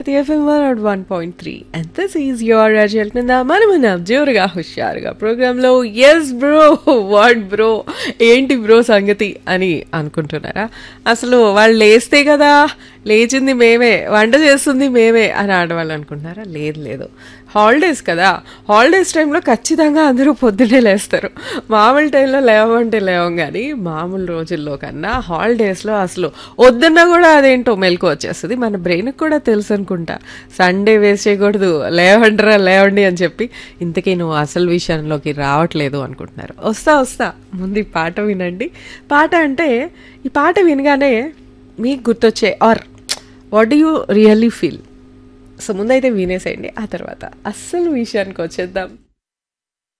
Bharati FM one one point three and this is your రాజల్ కింద మనమున్న జోరుగా హుషారుగా ప్రోగ్రాంలో ఎస్ బ్రో వాట్ బ్రో ఏంటి బ్రో సంగతి అని అనుకుంటున్నారా అసలు వాళ్ళు లేస్తే కదా లేచింది మేమే వంట చేస్తుంది మేమే అని ఆడవాళ్ళు అనుకుంటున్నారా లేదు లేదు హాలిడేస్ కదా హాలిడేస్ టైంలో ఖచ్చితంగా అందరూ పొద్దున్నే లేస్తారు మామూలు టైంలో లేవమంటే లేవం కానీ మామూలు రోజుల్లో కన్నా హాలిడేస్లో అసలు వద్దన్నా కూడా అదేంటో మెలకు వచ్చేస్తుంది మన బ్రెయిన్కి కూడా తెలుసు అనుకుంటా సండే వేస్ట్ చేయకూడదు లేవంటరా లేవండి అని చెప్పి ఇంతకీ నువ్వు అసలు విషయంలోకి రావట్లేదు అనుకుంటున్నారు వస్తా వస్తా ముందు ఈ పాట వినండి పాట అంటే ఈ పాట వినగానే మీకు గుర్తొచ్చే or what do you really feel so ముందైతే వినేసేయండి ఆ తర్వాత అస్సలు విషయానికి వచ్చేద్దాం